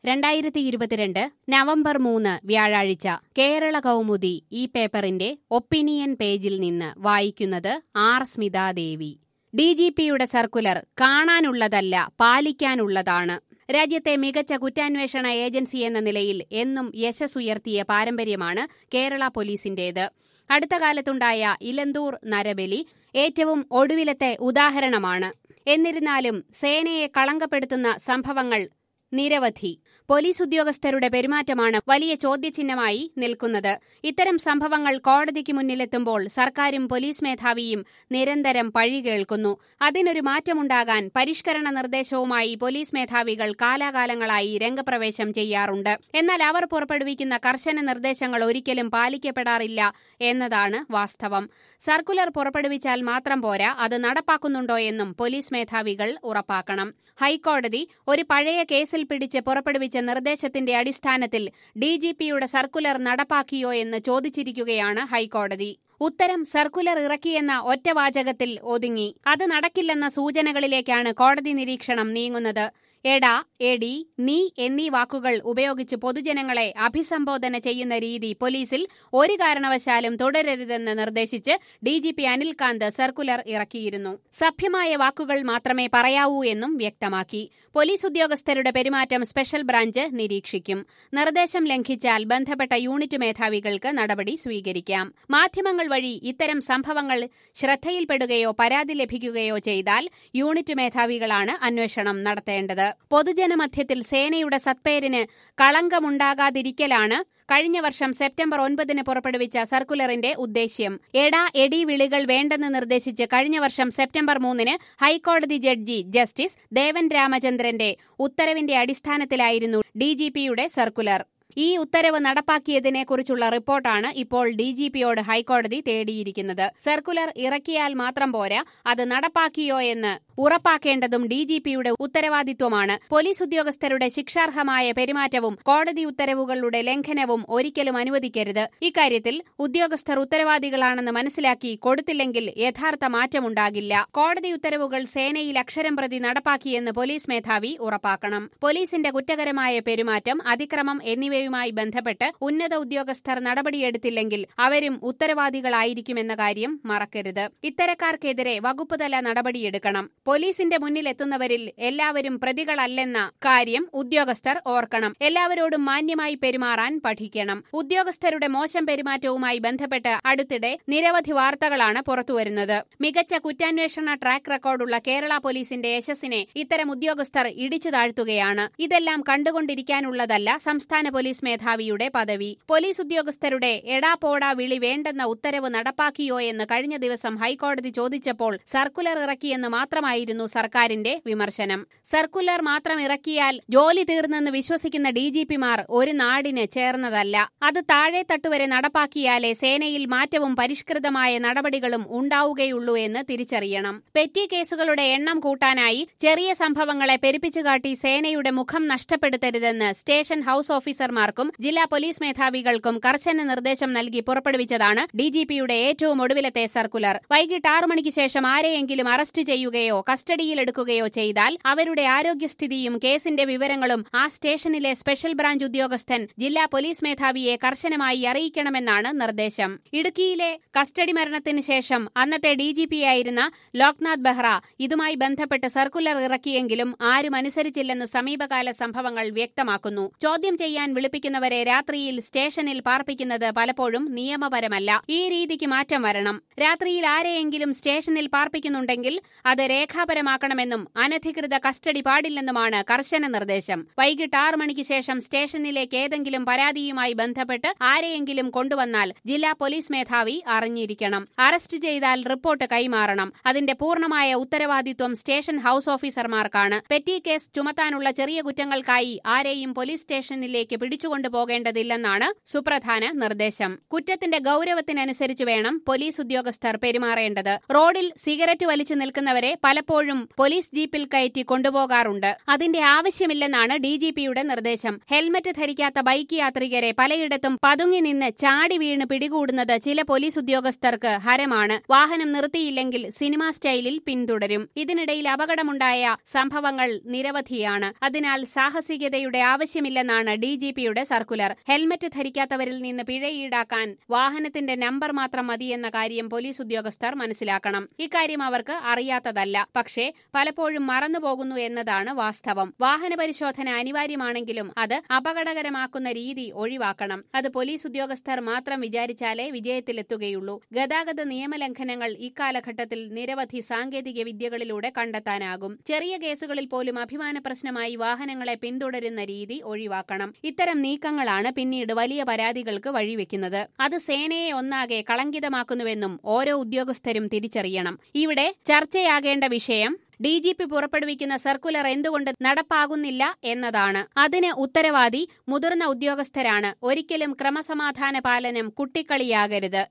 രണ്ടായിരത്തി ഇരുപത്തിരണ്ട് നവംബർ മൂന്ന് വ്യാഴാഴ്ച കേരള കൗമുദി ഈ പേപ്പറിന്റെ ഒപ്പീനിയൻ പേജിൽ നിന്ന് വായിക്കുന്നത് ആർ സ്മിതാദേവി ഡി ജി പിയുടെ സർക്കുലർ കാണാനുള്ളതല്ല പാലിക്കാനുള്ളതാണ് രാജ്യത്തെ മികച്ച കുറ്റാന്വേഷണ ഏജൻസി എന്ന നിലയിൽ എന്നും യശസ്സുയർത്തിയ പാരമ്പര്യമാണ് കേരള പോലീസിന്റേത് അടുത്ത കാലത്തുണ്ടായ ഇലന്തൂർ നരബലി ഏറ്റവും ഒടുവിലത്തെ ഉദാഹരണമാണ് എന്നിരുന്നാലും സേനയെ കളങ്കപ്പെടുത്തുന്ന സംഭവങ്ങൾ നിരവധി പോലീസ് ഉദ്യോഗസ്ഥരുടെ പെരുമാറ്റമാണ് വലിയ ചോദ്യചിഹ്നമായി നിൽക്കുന്നത് ഇത്തരം സംഭവങ്ങൾ കോടതിക്ക് മുന്നിലെത്തുമ്പോൾ സർക്കാരും പോലീസ് മേധാവിയും നിരന്തരം പഴി കേൾക്കുന്നു അതിനൊരു മാറ്റമുണ്ടാകാൻ പരിഷ്കരണ നിർദ്ദേശവുമായി പോലീസ് മേധാവികൾ കാലാകാലങ്ങളായി രംഗപ്രവേശം ചെയ്യാറുണ്ട് എന്നാൽ അവർ പുറപ്പെടുവിക്കുന്ന കർശന നിർദ്ദേശങ്ങൾ ഒരിക്കലും പാലിക്കപ്പെടാറില്ല എന്നതാണ് വാസ്തവം സർക്കുലർ പുറപ്പെടുവിച്ചാൽ മാത്രം പോരാ അത് നടപ്പാക്കുന്നുണ്ടോ എന്നും പോലീസ് മേധാവികൾ ഉറപ്പാക്കണം ഹൈക്കോടതി ഒരു പഴയ കേസിൽ പിടിച്ച് പുറപ്പെടുവിച്ച നിർദ്ദേശത്തിന്റെ അടിസ്ഥാനത്തിൽ ഡിജിപിയുടെ സർക്കുലർ നടപ്പാക്കിയോ എന്ന് ചോദിച്ചിരിക്കുകയാണ് ഹൈക്കോടതി ഉത്തരം സർക്കുലർ ഇറക്കിയെന്ന ഒറ്റവാചകത്തിൽ ഒതുങ്ങി അത് നടക്കില്ലെന്ന സൂചനകളിലേക്കാണ് കോടതി നിരീക്ഷണം നീങ്ങുന്നത് എടാ എടി നീ എന്നീ വാക്കുകൾ ഉപയോഗിച്ച് പൊതുജനങ്ങളെ അഭിസംബോധന ചെയ്യുന്ന രീതി പോലീസിൽ ഒരു കാരണവശാലും തുടരരുതെന്ന് നിർദ്ദേശിച്ച് ഡിജിപി അനിൽകാന്ത് സർക്കുലർ ഇറക്കിയിരുന്നു സഭ്യമായ വാക്കുകൾ മാത്രമേ പറയാവൂ എന്നും വ്യക്തമാക്കി പോലീസ് ഉദ്യോഗസ്ഥരുടെ പെരുമാറ്റം സ്പെഷ്യൽ ബ്രാഞ്ച് നിരീക്ഷിക്കും നിർദ്ദേശം ലംഘിച്ചാൽ ബന്ധപ്പെട്ട യൂണിറ്റ് മേധാവികൾക്ക് നടപടി സ്വീകരിക്കാം മാധ്യമങ്ങൾ വഴി ഇത്തരം സംഭവങ്ങൾ ശ്രദ്ധയിൽപ്പെടുകയോ പരാതി ലഭിക്കുകയോ ചെയ്താൽ യൂണിറ്റ് മേധാവികളാണ് അന്വേഷണം നടത്തേണ്ടത് പൊതുജനമധ്യത്തിൽ സേനയുടെ സത്പേരിന് കളങ്കമുണ്ടാകാതിരിക്കലാണ് കഴിഞ്ഞ വർഷം സെപ്റ്റംബർ ഒൻപതിന് പുറപ്പെടുവിച്ച സർക്കുലറിന്റെ ഉദ്ദേശ്യം എടാ എടി വിളികൾ വേണ്ടെന്ന് നിർദ്ദേശിച്ച് കഴിഞ്ഞ വർഷം സെപ്റ്റംബർ മൂന്നിന് ഹൈക്കോടതി ജഡ്ജി ജസ്റ്റിസ് ദേവൻ രാമചന്ദ്രന്റെ ഉത്തരവിന്റെ അടിസ്ഥാനത്തിലായിരുന്നു ഡിജിപിയുടെ സർക്കുലർ ഈ ഉത്തരവ് നടപ്പാക്കിയതിനെക്കുറിച്ചുള്ള റിപ്പോർട്ടാണ് ഇപ്പോൾ ഡിജിപിയോട് ഹൈക്കോടതി തേടിയിരിക്കുന്നത് സർക്കുലർ ഇറക്കിയാൽ മാത്രം പോരാ അത് നടപ്പാക്കിയോ എന്ന് ഉറപ്പാക്കേണ്ടതും ഡിജിപിയുടെ ഉത്തരവാദിത്വമാണ് പോലീസ് ഉദ്യോഗസ്ഥരുടെ ശിക്ഷാർഹമായ പെരുമാറ്റവും കോടതി ഉത്തരവുകളുടെ ലംഘനവും ഒരിക്കലും അനുവദിക്കരുത് ഇക്കാര്യത്തിൽ ഉദ്യോഗസ്ഥർ ഉത്തരവാദികളാണെന്ന് മനസ്സിലാക്കി കൊടുത്തില്ലെങ്കിൽ യഥാർത്ഥ മാറ്റമുണ്ടാകില്ല കോടതി ഉത്തരവുകൾ സേനയിൽ അക്ഷരം പ്രതി നടപ്പാക്കിയെന്ന് പോലീസ് മേധാവി ഉറപ്പാക്കണം പോലീസിന്റെ കുറ്റകരമായ പെരുമാറ്റം അതിക്രമം എന്നിവയുമായി ബന്ധപ്പെട്ട് ഉന്നത ഉദ്യോഗസ്ഥർ നടപടിയെടുത്തില്ലെങ്കിൽ അവരും ഉത്തരവാദികളായിരിക്കുമെന്ന കാര്യം മറക്കരുത് ഇത്തരക്കാർക്കെതിരെ വകുപ്പുതല നടപടിയെടുക്കണം പോലീസിന്റെ മുന്നിലെത്തുന്നവരിൽ എല്ലാവരും പ്രതികളല്ലെന്ന കാര്യം ഉദ്യോഗസ്ഥർ ഓർക്കണം എല്ലാവരോടും മാന്യമായി പെരുമാറാൻ പഠിക്കണം ഉദ്യോഗസ്ഥരുടെ മോശം പെരുമാറ്റവുമായി ബന്ധപ്പെട്ട് അടുത്തിടെ നിരവധി വാർത്തകളാണ് പുറത്തുവരുന്നത് മികച്ച കുറ്റാന്വേഷണ ട്രാക്ക് റെക്കോർഡുള്ള കേരള പോലീസിന്റെ യശസ്സിനെ ഇത്തരം ഉദ്യോഗസ്ഥർ ഇടിച്ചു താഴ്ത്തുകയാണ് ഇതെല്ലാം കണ്ടുകൊണ്ടിരിക്കാനുള്ളതല്ല സംസ്ഥാന പോലീസ് മേധാവിയുടെ പദവി പോലീസ് ഉദ്യോഗസ്ഥരുടെ എടാ പോടാ വിളി വേണ്ടെന്ന ഉത്തരവ് നടപ്പാക്കിയോ എന്ന് കഴിഞ്ഞ ദിവസം ഹൈക്കോടതി ചോദിച്ചപ്പോൾ സർക്കുലർ ഇറക്കിയെന്ന് മാത്രമായിരുന്നു സർക്കാരിന്റെ വിമർശനം സർക്കുലർ മാത്രം ഇറക്കിയാൽ ജോലി തീർന്നെന്ന് വിശ്വസിക്കുന്ന ഡിജിപിമാർ ഒരു നാടിന് ചേർന്നതല്ല അത് താഴെ തട്ടുവരെ നടപ്പാക്കിയാലേ സേനയിൽ മാറ്റവും പരിഷ്കൃതമായ നടപടികളും ഉണ്ടാവുകയുള്ളൂ എന്ന് തിരിച്ചറിയണം പെറ്റി കേസുകളുടെ എണ്ണം കൂട്ടാനായി ചെറിയ സംഭവങ്ങളെ പെരുപ്പിച്ചുകാട്ടി സേനയുടെ മുഖം നഷ്ടപ്പെടുത്തരുതെന്ന് സ്റ്റേഷൻ ഹൌസ് ഓഫീസർമാർക്കും ജില്ലാ പോലീസ് മേധാവികൾക്കും കർശന നിർദ്ദേശം നൽകി പുറപ്പെടുവിച്ചതാണ് ഡിജിപിയുടെ ഏറ്റവും ഒടുവിലത്തെ സർക്കുലർ വൈകിട്ട് ആറു മണിക്ക് ശേഷം ആരെയെങ്കിലും അറസ്റ്റ് ചെയ്യുകയോ കസ്റ്റഡിയിലെടുക്കുകയോ ചെയ്താൽ അവരുടെ ആരോഗ്യസ്ഥിതിയും കേസിന്റെ വിവരങ്ങളും ആ സ്റ്റേഷനിലെ സ്പെഷ്യൽ ബ്രാഞ്ച് ഉദ്യോഗസ്ഥൻ ജില്ലാ പോലീസ് മേധാവിയെ കർശനമായി അറിയിക്കണമെന്നാണ് നിർദ്ദേശം ഇടുക്കിയിലെ കസ്റ്റഡി മരണത്തിന് ശേഷം അന്നത്തെ ഡിജിപിയായിരുന്ന ലോക്നാഥ് ബെഹ്റ ഇതുമായി ബന്ധപ്പെട്ട് സർക്കുലർ ഇറക്കിയെങ്കിലും ആരും അനുസരിച്ചില്ലെന്ന് സമീപകാല സംഭവങ്ങൾ വ്യക്തമാക്കുന്നു ചോദ്യം ചെയ്യാൻ വിളിപ്പിക്കുന്നവരെ രാത്രിയിൽ സ്റ്റേഷനിൽ പാർപ്പിക്കുന്നത് പലപ്പോഴും നിയമപരമല്ല ഈ രീതിക്ക് മാറ്റം വരണം രാത്രിയിൽ ആരെയെങ്കിലും സ്റ്റേഷനിൽ പാർപ്പിക്കുന്നുണ്ടെങ്കിൽ അത് രേഖാപരമാക്കണമെന്നും അനധികൃത കസ്റ്റഡി പാടില്ലെന്നുമാണ് കർശന നിർദ്ദേശം വൈകിട്ട് ആറു മണിക്ക് ശേഷം സ്റ്റേഷനിലേക്ക് ഏതെങ്കിലും പരാതിയുമായി ബന്ധപ്പെട്ട് ആരെയെങ്കിലും കൊണ്ടുവന്നാൽ ജില്ലാ പോലീസ് മേധാവി അറിഞ്ഞിരിക്കണം അറസ്റ്റ് ചെയ്താൽ റിപ്പോർട്ട് കൈമാറണം അതിന്റെ പൂർണ്ണമായ ഉത്തരവാദിത്വം സ്റ്റേഷൻ ഹൌസ് ഓഫീസർമാർക്കാണ് പെറ്റി കേസ് ചുമത്താനുള്ള ചെറിയ കുറ്റങ്ങൾക്കായി ആരെയും പോലീസ് സ്റ്റേഷനിലേക്ക് പിടിച്ചു ഓടിച്ചുകൊണ്ടു പോകേണ്ടതില്ലെന്നാണ് സുപ്രധാന നിർദ്ദേശം കുറ്റത്തിന്റെ ഗൌരവത്തിനനുസരിച്ച് വേണം പോലീസ് ഉദ്യോഗസ്ഥർ പെരുമാറേണ്ടത് റോഡിൽ സിഗരറ്റ് വലിച്ചു നിൽക്കുന്നവരെ പലപ്പോഴും പോലീസ് ജീപ്പിൽ കയറ്റി കൊണ്ടുപോകാറുണ്ട് അതിന്റെ ആവശ്യമില്ലെന്നാണ് ഡിജിപിയുടെ നിർദ്ദേശം ഹെൽമറ്റ് ധരിക്കാത്ത ബൈക്ക് യാത്രികരെ പലയിടത്തും പതുങ്ങി നിന്ന് ചാടി വീണ് പിടികൂടുന്നത് ചില പോലീസ് ഉദ്യോഗസ്ഥർക്ക് ഹരമാണ് വാഹനം നിർത്തിയില്ലെങ്കിൽ സിനിമാ സ്റ്റൈലിൽ പിന്തുടരും ഇതിനിടയിൽ അപകടമുണ്ടായ സംഭവങ്ങൾ നിരവധിയാണ് അതിനാൽ സാഹസികതയുടെ ആവശ്യമില്ലെന്നാണ് ഡിജിപിയുടെ സർക്കുലർ ഹെൽമറ്റ് ധരിക്കാത്തവരിൽ നിന്ന് പിഴ ഈടാക്കാൻ വാഹനത്തിന്റെ നമ്പർ മാത്രം മതിയെന്ന കാര്യം പോലീസ് ഉദ്യോഗസ്ഥർ മനസ്സിലാക്കണം ഇക്കാര്യം അവർക്ക് അറിയാത്തതല്ല പക്ഷേ പലപ്പോഴും മറന്നുപോകുന്നു എന്നതാണ് വാസ്തവം വാഹന പരിശോധന അനിവാര്യമാണെങ്കിലും അത് അപകടകരമാക്കുന്ന രീതി ഒഴിവാക്കണം അത് പോലീസ് ഉദ്യോഗസ്ഥർ മാത്രം വിചാരിച്ചാലേ വിജയത്തിലെത്തുകയുള്ളൂ ഗതാഗത നിയമലംഘനങ്ങൾ ഇക്കാലഘട്ടത്തിൽ നിരവധി സാങ്കേതിക വിദ്യകളിലൂടെ കണ്ടെത്താനാകും ചെറിയ കേസുകളിൽ പോലും അഭിമാന പ്രശ്നമായി വാഹനങ്ങളെ പിന്തുടരുന്ന രീതി ഒഴിവാക്കണം ഇത്തരം നീക്കങ്ങളാണ് പിന്നീട് വലിയ പരാതികൾക്ക് വഴിവെക്കുന്നത് അത് സേനയെ ഒന്നാകെ കളങ്കിതമാക്കുന്നുവെന്നും ഓരോ ഉദ്യോഗസ്ഥരും തിരിച്ചറിയണം ഇവിടെ ചർച്ചയാകേണ്ട വിഷയം ഡി ജി പി പുറപ്പെടുവിക്കുന്ന സർക്കുലർ എന്തുകൊണ്ട് നടപ്പാകുന്നില്ല എന്നതാണ് അതിന് ഉത്തരവാദി മുതിർന്ന ഉദ്യോഗസ്ഥരാണ് ഒരിക്കലും ക്രമസമാധാന പാലനം കുട്ടിക്കളിയാകരുത്